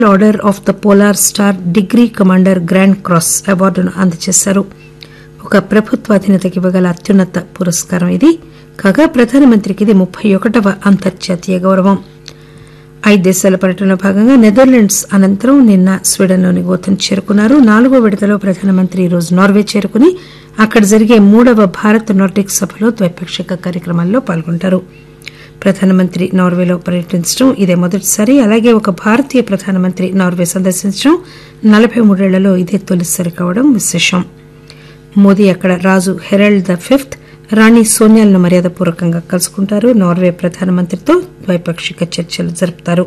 order of the polar star degree commander grand cross అవార్డును అందజేశారు ఒక ప్రభుత్వాధీనతకి ఇవ్వగల అత్యున్నత పురస్కారం ఇది కాగా ప్రధానమంత్రికి ఇది ముప్పై ఒకటవ అంతర్జాతీయ గౌరవం ఐదు దేశాల పర్యటనలో భాగంగా నెదర్లాండ్స్ అనంతరం నిన్న స్వీడన్లోని గోథన్ చేరుకున్నారు నాలుగో విడతలో ప్రధానమంత్రి ఈరోజు నార్వే చేరుకుని అక్కడ జరిగే మూడవ భారత్ నార్డిక్ సభలో ద్వైపాక్షిక కార్యక్రమాల్లో పాల్గొంటారు ప్రధానమంత్రి నార్వేలో పర్యటించడం ఇదే మొదటిసారి అలాగే ఒక భారతీయ ప్రధానమంత్రి నార్వే సందర్శించడం నలబై మూడేళ్లలో ఇదే తొలిసారి కావడం విశేషం మోదీ అక్కడ రాజు హెరాల్డ్ ద ఫిఫ్త్ రాణి సోనియాలను మర్యాదపూర్వకంగా కలుసుకుంటారు నార్వే ప్రధానమంత్రితో ద్వైపాక్షిక చర్చలు జరుపుతారు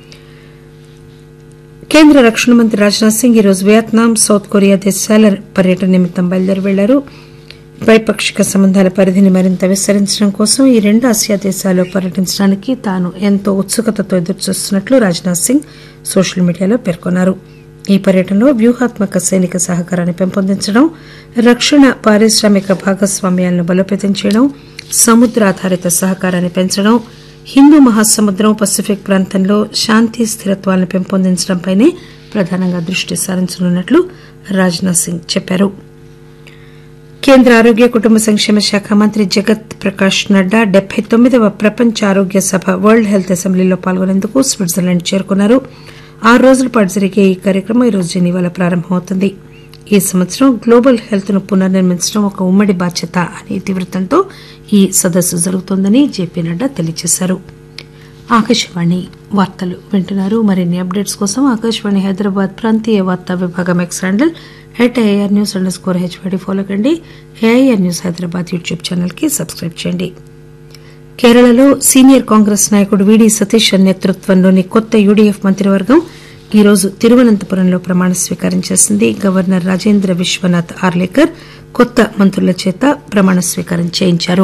కేంద్ర రక్షణ మంత్రి రాజ్నాథ్ సింగ్ ఈరోజు వియత్నాం సౌత్ కొరియా దేశాల పర్యటన నిమిత్తం బయలుదేరి వెళ్లారు ద్వైపాక్షిక సంబంధాల పరిధిని మరింత విస్తరించడం కోసం ఈ రెండు ఆసియా దేశాల్లో పర్యటించడానికి తాను ఎంతో ఉత్సుకతతో ఎదురుచూస్తున్నట్లు రాజ్నాథ్ సింగ్ సోషల్ మీడియాలో పేర్కొన్నారు ఈ పర్యటనలో వ్యూహాత్మక సైనిక సహకారాన్ని పెంపొందించడం రక్షణ పారిశ్రామిక భాగస్వామ్యాలను బలోపేతం చేయడం సముద్ర ఆధారిత సహకారాన్ని పెంచడం హిందూ మహాసముద్రం పసిఫిక్ ప్రాంతంలో శాంతి స్థిరత్వాలను పెంపొందించడంపైనే ప్రధానంగా దృష్టి సారించనున్నట్లు రాజ్నాథ్ సింగ్ చెప్పారు కేంద్ర ఆరోగ్య కుటుంబ సంక్షేమ శాఖ మంత్రి జగత్ ప్రకాష్ నడ్డా డెబ్బై తొమ్మిదవ ప్రపంచ ఆరోగ్య సభ వరల్డ్ హెల్త్ అసెంబ్లీలో పాల్గొనేందుకు స్విట్జర్లాండ్ చేరుకున్నారు ఆరు రోజుల పాటు జరిగే ఈ కార్యక్రమం ఈరోజు జెనీవాలో ప్రారంభమవుతుంది ఈ సంవత్సరం గ్లోబల్ హెల్త్ ను పునర్నిర్మించడం ఒక ఉమ్మడి బాధ్యత అనే ఇతివృత్తంతో ఈ సదస్సు జరుగుతోందని జేపీ నడ్డా తెలియజేశారు ఆకాశవాణి వార్తలు వింటున్నారు మరిన్ని అప్డేట్స్ కోసం ఆకాశవాణి హైదరాబాద్ ప్రాంతీయ వార్తా విభాగం X handle at AR news underscore HYD follow కండి AIR news Hyderabad YouTube channel కి సబ్స్క్రైబ్ చేయండి కేరళలో సీనియర్ కాంగ్రెస్ నాయకుడు వీడీ సతీష్ నేతృత్వంలోని కొత్త యూడీఎఫ్ మంత్రివర్గం ఈ రోజు తిరువనంతపురంలో ప్రమాణ స్వీకారం చేసింది గవర్నర్ రాజేంద్ర విశ్వనాథ్ ఆర్లేకర్ కొత్త మంత్రుల చేత ప్రమాణ స్వీకారం చేయించారు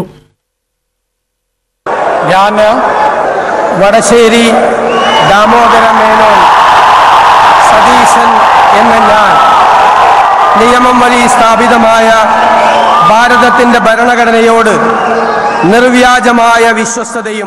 ഞാൻ വടശ്ശേരി ദാമോദര മേനോൻ സതീശൻ എന്ന ഞാൻ നിയമം വഴി സ്ഥാപിതമായ ഭാരതത്തിന്റെ ഭരണഘടനയോട് നിർവ്യാജമായ വിശ്വസ്തയും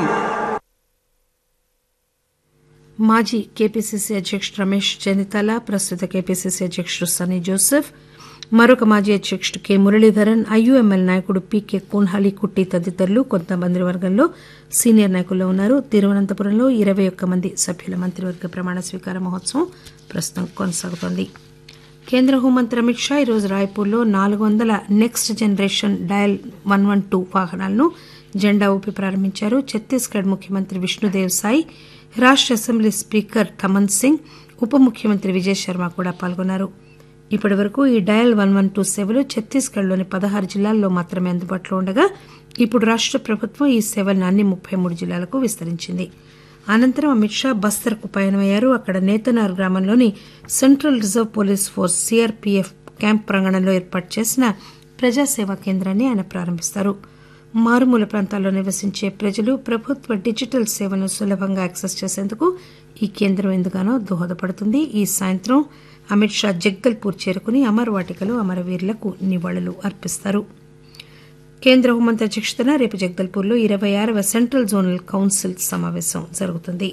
మాజీ కేపీసీసీ అధ్యక్షుడు రమేష్ చెన్నితల ప్రస్తుత కేపీసీసీ అధ్యక్షుడు సన్నీ జోసెఫ్ మరొక మాజీ అధ్యక్షుడు కె మురళీధరన్ ఐయుఎంఎల్ నాయకుడు పీకే కోన్హాలి కుట్టి తదితరులు కొంత మంత్రివర్గంలో సీనియర్ నాయకుల్లో ఉన్నారు తిరువనంతపురంలో ఇరవై ఒక్క మంది సభ్యుల మంత్రివర్గ ప్రమాణ స్వీకార మహోత్సవం ప్రస్తుతం కొనసాగుతోంది కేంద్ర హోంమంత్రి అమిత్ షా ఈరోజు రాయ్పూర్లో నాలుగు వందల next generation dial one one two వాహనాలను జెండా ఊపి ప్రారంభించారు ఛత్తీస్గఢ్ ముఖ్యమంత్రి విష్ణుదేవ్ సాయి రాష్ట అసెంబ్లీ స్పీకర్ థమన్ సింగ్ ఉప ముఖ్యమంత్రి విజయ్ శర్మ కూడా పాల్గొన్నారు ఇప్పటి వరకు ఈ డయల్ వన్ వన్ టూ సేవలు ఛత్తీస్గఢ్లోని పదహారు జిల్లాల్లో మాత్రమే అందుబాటులో ఉండగా ఇప్పుడు రాష్ట ప్రభుత్వం ఈ సేవలను అన్ని ముప్పై మూడు జిల్లాలకు విస్తరించింది అనంతరం అమిత్ షా బస్తర్కు పయనమయ్యారు అక్కడ నేతనార్ గ్రామంలోని central reserve police force CRPF camp ప్రాంగణంలో ఏర్పాటు చేసిన ప్రజాసేవా కేంద్రాన్ని ఆయన ప్రారంభిస్తారు మారుమూల ప్రాంతాల్లో నివసించే ప్రజలు ప్రభుత్వ డిజిటల్ సేవలను సులభంగా యాక్సెస్ చేసేందుకు ఈ కేంద్రం ఎందుగానో దోహదపడుతుంది ఈ సాయంత్రం అమిత్ షా జగ్దల్పూర్ చేరుకుని అమర్ వాటికలో అమరవీరులకు నివాళులు అర్పిస్తారు కేంద్ర హోంమంత్రి అధ్యక్షతన రేపు జగదల్పూర్లో ఇరవై ఆరవ సెంట్రల్ జోనల్ కౌన్సిల్ సమావేశం జరుగుతుంది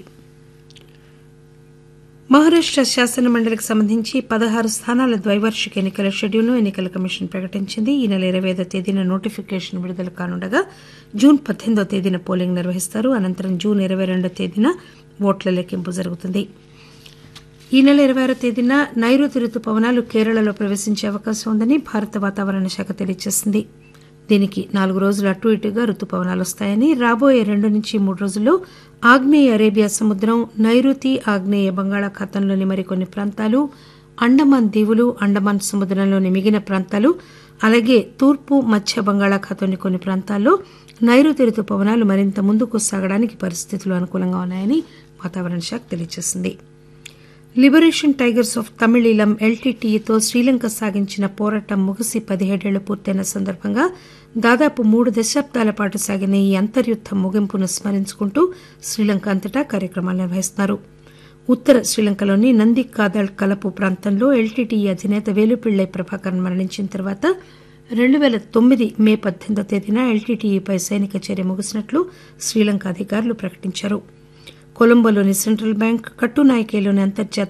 మహారాష్ట శాసన మండలికి సంబంధించి పదహారు స్థానాల ద్వైవార్షిక ఎన్నికల షెడ్యూల్ను ఎన్నికల కమిషన్ ప్రకటించింది ఈ నెల ఇరవై ఐదో తేదీన నోటిఫికేషన్ విడుదల కానుండగా జూన్ పద్దెనిమిదో తేదీన పోలింగ్ నిర్వహిస్తారు అనంతరం జూన్ ఇరవై రెండో తేదీన ఓట్ల లెక్కింపు జరుగుతుంది ఈ నెల ఇరవై ఆరో తేదీన నైరుతి రుతుపవనాలు కేరళలో ప్రవేశించే అవకాశం ఉందని భారత వాతావరణ శాఖ తెలియజేసింది దీనికి నాలుగు రోజులు అటు ఇటుగా రుతుపవనాలు వస్తాయని రాబోయే రెండు నుంచి మూడు రోజుల్లో ఆగ్నేయ అరేబియా సముద్రం నైరుతి ఆగ్నేయ బంగాళాఖాతంలోని మరికొన్ని ప్రాంతాలు అండమాన్ దీవులు అండమాన్ సముద్రంలోని మిగిలిన ప్రాంతాలు అలాగే తూర్పు మధ్య బంగాళాఖాతంలోని కొన్ని ప్రాంతాల్లో నైరుతి రుతుపవనాలు మరింత ముందుకు సాగడానికి పరిస్థితులు అనుకూలంగా ఉన్నాయని వాతావరణ శాఖ తెలియజేసింది లిబరేషన్ టైగర్స్ ఆఫ్ తమిళీలం ఎల్టీటీఈతో శ్రీలంక సాగించిన పోరాటం ముగిసి పదిహేడేళ్లు పూర్తయిన సందర్భంగా దాదాపు మూడు దశాబ్దాల పాటు సాగిన ఈ అంతర్యుద్ధ ముగింపును స్మరించుకుంటూ శ్రీలంక అంతటా కార్యక్రమాలు నిర్వహిస్తున్నారు ఉత్తర శ్రీలంకలోని నంది కాదల్ కలపు ప్రాంతంలో ఎల్టీటీఈ అధినేత వేలుపిళ్లై ప్రభాకరన్ మరణించిన తర్వాత రెండు పేల తొమ్మిది మే పద్దెనిమిదో తేదీన ఎల్టీటీఈపై సైనిక చర్య ముగిసినట్లు శ్రీలంక అధికారులు ప్రకటించారు కొలంబోలోని సెంట్రల్ బ్యాంక్ కట్టునాయకేలోని అంతర్జాతీయ